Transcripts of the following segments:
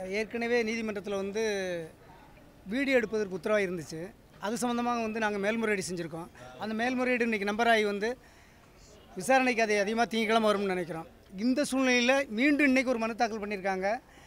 ஏற்கனவே நீதிமன்றத்தில் வந்து வீடியோ எடுப்பதற்கு உத்தரவாக இருந்துச்சு அது சம்மந்தமாக வந்து நாங்கள் மேல்முறையீடு செஞ்சுருக்கோம் அந்த மேல்முறையீடு இன்றைக்கி நம்பராகி வந்து விசாரணைக்கு அது அதிகமாக திங்கக்கிழமை வரும்னு நினைக்கிறோம் இந்த சூழ்நிலையில் மீண்டும் இன்றைக்கி ஒரு மனு தாக்கல் பண்ணியிருக்காங்க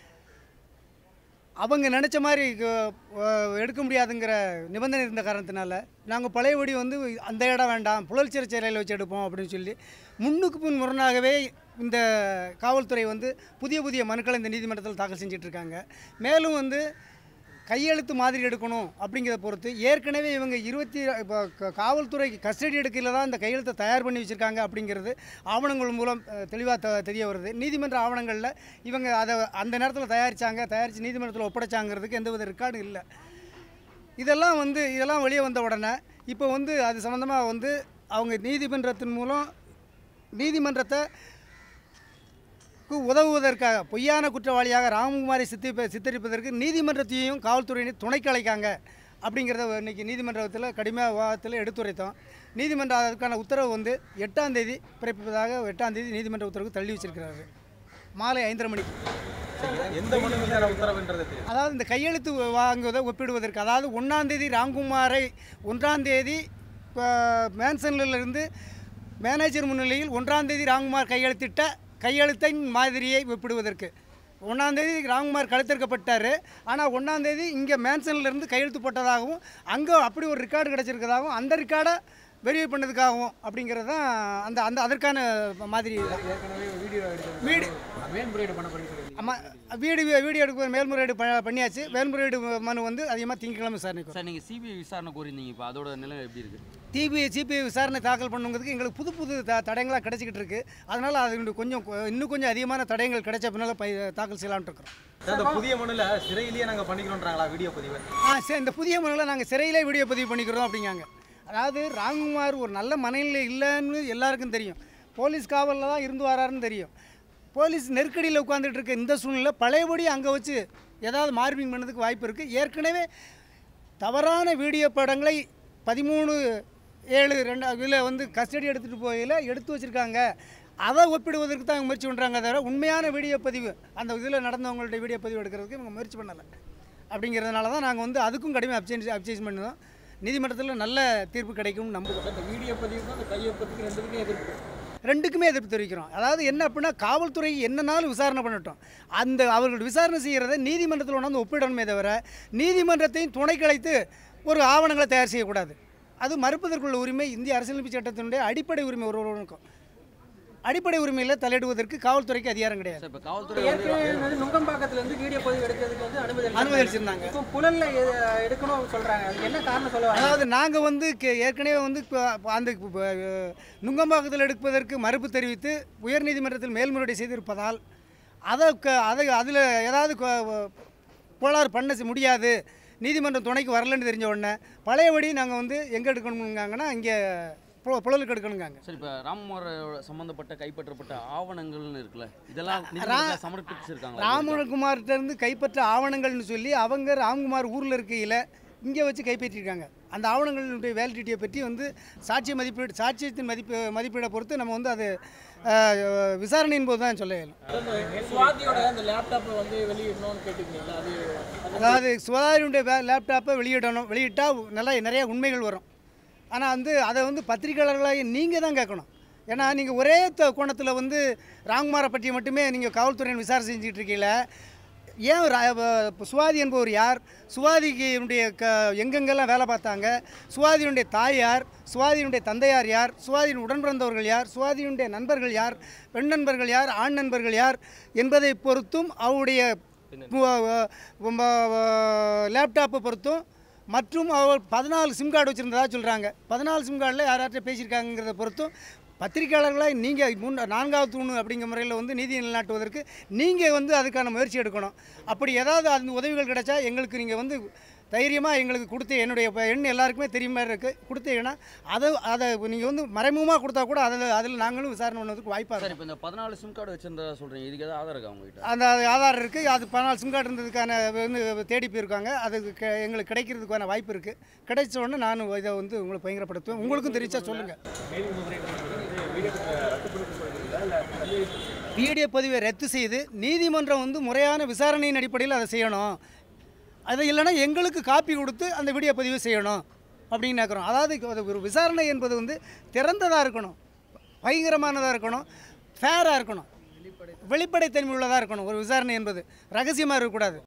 அவங்க நினச்ச மாதிரி க- அஹ் எடுக்க முடியாதுங்கிற நிபந்தனை இருந்த காரணத்தினால நாங்கள் பழையபடி வந்து அந்த இடம் வேண்டாம் புழல்சிறை சிறையில் வச்சு எடுப்போம் அப்படின்னு சொல்லி முன்னுக்கு பின் முரணாகவே இந்த காவல்துறை வந்து புதிய புதிய மனுக்களை இந்த நீதிமன்றத்தில் தாக்கல் செஞ்சுட்டு இருக்காங்க மேலும் வந்து கையெழுத்து மாதிரி எடுக்கணும் அப்படிங்கிறத பொறுத்து ஏற்கனவே இவங்க இருபத்தி இப்போ க- காவல்துறை கஸ்டடி எடுக்கையில் தான் இந்த கையெழுத்தை தயார் பண்ணி வச்சுருக்காங்க அப்படிங்கிறது ஆவணங்கள் மூலம் தெளிவாக த தெரிய வருது நீதிமன்ற ஆவணங்களில் இவங்க அதை அந்த நேரத்தில் தயாரித்தாங்க தயாரித்து நீதிமன்றத்தில் ஒப்படைச்சாங்கிறதுக்கு எந்தவித ரெக்கார்டும் இல்லை இதெல்லாம் வந்து இதெல்லாம் வெளியே வந்த உடனே இப்போ வந்து அது சம்மந்தமாக வந்து அவங்க நீதிமன்றத்தின் மூலம் நீதிமன்றத்தை க்கு உதவுவதற்காக பொய்யான குற்றவாளியாக ராமகுமாரை சித்தி சித்தரிப்பதற்கு நீதிமன்றத்தையும் காவல்துறையினர் துணைக்கு அழைக்காங்க அப்படிங்கிறத இன்னைக்கு நீதிமன்றத்தில் கடுமையாக விவாதத்தில் எடுத்துரைத்தோம் நீதிமன்றம் அதுக்கான உத்தரவு வந்து எட்டாம் தேதி பிறப்பிப்பதாக எட்டாம் தேதி நீதிமன்ற உத்தரவு தள்ளி வச்சிருக்கிறாரு மாலை ஐந்தரை மணிக்கு எந்த மனு மீதான உத்தரவுன்றது தெரியும் அதாவது இந்த கையெழுத்து வாங்குவதை ஒப்பிடுவதற்கு அதாவது ஒன்றாந்தேதி ராம்குமாரை ஒன்றாந்தேதி மேன்சனில் இருந்து மேனேஜர் முன்னிலையில் ஒன்றாந்தேதி ராம்குமார் கையெழுத்திட்ட கையெழுத்தின் மாதிரியை ஒப்பிடுவதற்கு ஒன்றாந்தேதி ராம்குமார் கழுத்திருக்கப்பட்டார் ஆனால் ஒன்றாந்தேதி இங்கே மேன்சனில் இருந்து கையெழுத்து போட்டதாகவும் அங்கே அப்படி ஒரு ரெக்கார்டு கிடச்சிருக்கதாகவும் அந்த ரெக்கார்டை வெரிஃபை பண்ணதுக்காகவும் அப்படிங்கிறது தான் அந்த அந்த அதற்கான மாதிரி ஏற்கனவே வீடியோ எடுத்து வீடு மேன்முறையீடு பண்ண பண்ணி சொல்லி ஆமாம் வீடியோ வீடியோ எடுக்க மேல்முறையீடு ப- பண்ணியாச்சு மேல்முறையீடு மனு வந்து அதிகமாக திங்கக்கிழமை விசாரணைக்கு வரும். சார் நீங்கள் சிபிஐ விசாரணை கோரியிருந்தீங்க இப்போ அதோட நிலை எப்படி இருக்குது டிபி சிபிஐ விசாரணை தாக்கல் பண்ணுங்கிறதுக்கு எங்களுக்கு புது புது த தடயங்களாக கிடைச்சிக்கிட்டு இருக்கு அதனால் அது இன்னும் கொஞ்சம் கொ- இன்னும் கொஞ்சம் அதிகமான தடயங்கள் கிடைச்ச பின்னால் பை தாக்கல் செய்யலாம்னு இருக்கிறோம் அந்த புதிய மனுல சிறையிலேயே நாங்க பண்ணிக்கிறோன்றாங்களா வீடியோ பதிவு ஆ சரி இந்த புதிய மனுவில் நாங்கள் சிறையிலே வீடியோ பதிவு பண்ணிக்கிறோம் அப்படிங்காங்க அதாவது ராம்குமார் ஒரு நல்ல மனநிலை இல்லைன்னு எல்லாருக்கும் தெரியும் போலீஸ் காவலில் தான் இருந்து வராருன்னு தெரியும் போலீஸ் நெருக்கடியில் உட்காந்துட்டு இருக்க இந்த சூழ்நிலை பழையபடி அங்கே வச்சு ஏதாவது மார்பிங் பண்ணதுக்கு வாய்ப்பு இருக்குது ஏற்கனவே தவறான வீடியோ படங்களை பதிமூணு ஏழு ரெண்டு இதில் வந்து கஸ்டடி எடுத்துகிட்டு போகையில் எடுத்து வச்சுருக்காங்க அதை ஒப்பிடுவதற்கு தான் இவங்க முயற்சி பண்ணுறாங்க தவிர உண்மையான வீடியோ பதிவு அந்த இதில் நடந்தவங்கள்ட்ட வீடியோ பதிவு எடுக்கிறதுக்கு இவங்க முயற்சி பண்ணலை அப்படிங்கிறதுனால தான் நாங்கள் வந்து அதுக்கும் கடுமையாக அப்சேஞ்ச் அப்சேஞ்ச் பண்ணுவோம் நீதிமன்றத்தில் நல்ல தீர்ப்பு கிடைக்கும்னு நம்புகிறோம் அந்த வீடியோ பதிவு அந்த கையொப்பத்துக்கு ரெண்டுக்குமே எதிர்ப்பு ரெண்டுக்குமே எதிர்ப்பு தெரிவிக்கிறோம் அதாவது என்ன அப்படின்னா காவல்துறை என்னனாலும் விசாரணை பண்ணட்டும் அந்த அவர்கள் விசாரணை செய்கிறத நீதிமன்றத்தில் கொண்டாந்து ஒப்பிடணுமே தவிர நீதிமன்றத்தையும் துணை கலைத்து ஒரு ஆவணங்களை தயார் செய்யக்கூடாது அது மறுப்பதற்குள்ள உரிமை இந்திய அரசியலமைப்பு சட்டத்தினுடைய அடிப்படை உரிமை ஒருவருக்கும் அடிப்படை உரிமையில் தலையிடுவதற்கு காவல்துறைக்கு அதிகாரம் கிடையாது சார் இப்போ காவல்துறை வந்து ஏற்கனவே வந்து நுங்கம்பாக்கத்துல இருந்து வீடியோ பதிவு எடுக்கிறதுக்கு வந்து அனுமதி அனுமதி அளிச்சிருந்தாங்க இப்போ புழல்ல எ- எடுக்கணும் சொல்றாங்க அதுக்கு என்ன காரணம் சொல்ல வராங்க அதாவது நாங்கள் வந்து கே- ஏற்கனவே வந்து இப்ப அந்த இப்ப, அஹ், நுங்கம்பாக்கத்தில் எடுப்பதற்கு மறுப்பு தெரிவித்து உயர்நீதிமன்றத்தில் மேல்முறையீடு செய்திருப்பதால் அதை க- அதை அதில் ஏதாவது கொ- கோளாறு பண்ண செ- முடியாது நீதிமன்றம் துணைக்கு வரலன்னு தெரிஞ்ச உடனே பழையபடி நாங்கள் வந்து எங்கே எடுக்கணுங்காங்கன்னா இங்கே பு- புழலுக்கு எடுக்கணுங்காங்க சரி இப்போ ராமகுமாரோட சம்மந்தப்பட்ட கைப்பற்றப்பட்ட ஆவணங்கள்னு இருக்குல்ல இதெல்லாம் நீதிமன்றத்துல சமர்ப்பிச்சிருக்காங்க ராமகுமார்கிட்ட இருந்து கைப்பற்ற ஆவணங்கள்னு சொல்லி அவங்க ராம்குமார் ஊரில் இருக்கையில் இங்கே வச்சு கைப்பற்றிருக்காங்க அந்த ஆவணங்களுடைய வேலிடிட்டியை பற்றி வந்து சாட்சிய மதிப்பீடு சாட்சியத்தின் மதிப்பு மதிப்பீடை பொறுத்து நம்ம வந்து அது அஹ், விசாரணையின் போது தான் சொல்ல இயலும் சுவாதியோட அந்த லேப்டாப்பை வந்து வெளியிடணும்னு கேட்டுருக்கீங்களா அது அதாவது சுகாதாரியுடைய லேப்டாப்பை வெளியிடணும் வெளியிட்டால் நல்லா நிறைய உண்மைகள் வரும் ஆனால் வந்து அதை வந்து பத்திரிகையாளர்களாக நீங்கள் தான் கேட்கணும் ஏன்னா நீங்கள் ஒரே த- கோணத்தில் வந்து ராம்குமாரை பற்றி மட்டுமே நீங்கள் காவல்துறையின் விசாரணை செஞ்சுட்டு இருக்கீங்கள ஏன் ரா- வ- இப்ப சுவாதி என்பவர் யார் சுவாதிக்கு க எங்கெங்கெல்லாம் வேலை பார்த்தாங்க சுவாதியினுடைய தாய் யார் சுவாதியினுடைய தந்தையார் யார் சிவாதியின் உடன் பிறந்தவர்கள் யார் சுவாதியினுடைய நண்பர்கள் யார் பெண் நண்பர்கள் யார் ஆண் நண்பர்கள் யார் என்பதை பொறுத்தும் அவருடைய லேப்டாப்பை பொறுத்தும் மற்றும் அவர் பதினாலு சிம் கார்டு வச்சுருந்ததா சொல்கிறாங்க பதினாலு சிம் கார்டில் யார் யார்கிட்ட பேசியிருக்காங்கிறத பொறுத்தும் பத்திரிக்கையாளர்களாக நீங்கள் முன் நான்காவது தூணு அப்படிங்கிற முறையில் வந்து நீதி நிலைநாட்டுவதற்கு நீங்கள் வந்து அதுக்கான முயற்சி எடுக்கணும் அப்படி ஏதாவது அந்த உதவிகள் கிடைச்சா எங்களுக்கு நீங்கள் வந்து தைரியமாக எங்களுக்கு கொடுத்து என்னுடைய இப்ப எண் எல்லாருக்குமே தெரியுமா இருக்குது கொடுத்தீங்கன்னா அதை அதை நீங்கள் வந்து மறைமுகமாக கொடுத்தா கூட அதில் அதில் நாங்களும் விசாரணை பண்ணுறதுக்கு வாய்ப்பாக சார் இருக்கும் இப்போ இந்த பதினாலு சிம் கார்டு வச்சிருந்ததா சொல்கிறீங்க இதுக்கு ஏதாவது ஆதாரம் இருக்கா உங்ககிட்ட அந்த ஆதாரம் இருக்குது அது பதினாலு சிம் கார்டு இருந்ததுக்கான வந்து தேடி போயிருக்காங்க அதுக்கு க எங்களுக்கு கிடைக்கிறதுக்கான வாய்ப்பு இருக்குது கிடைச்ச உடனே நான் இதை வந்து உங்களை பயங்கரப்படுத்துவேன் உங்களுக்கும் தெரிவிச்சா சொல்லுங்கள் மேல்முறையீடு வந்து வீடியோ ரத்து பண்ணி சொல்றீங்களா இல்ல தள்ளி வீடியோ பதிவை ரத்து செய்து நீதிமன்றம் வந்து முறையான விசாரணையின் அடிப்படையில் அதை செய்யணும் அது இல்லைன்னா எங்களுக்கு காப்பி கொடுத்து அந்த வீடியோ பதிவு செய்யணும் அப்படின்னு கேட்குறோம் அதாவது அது ஒரு விசாரணை என்பது வந்து திறந்ததாக இருக்கணும் பயங்கரமானதாக இருக்கணும் ஃபேராக இருக்கணும் வெளிப்படைத்தன்மை உள்ளதாக இருக்கணும் ஒரு விசாரணை என்பது ரகசியமாக இருக்கக்கூடாது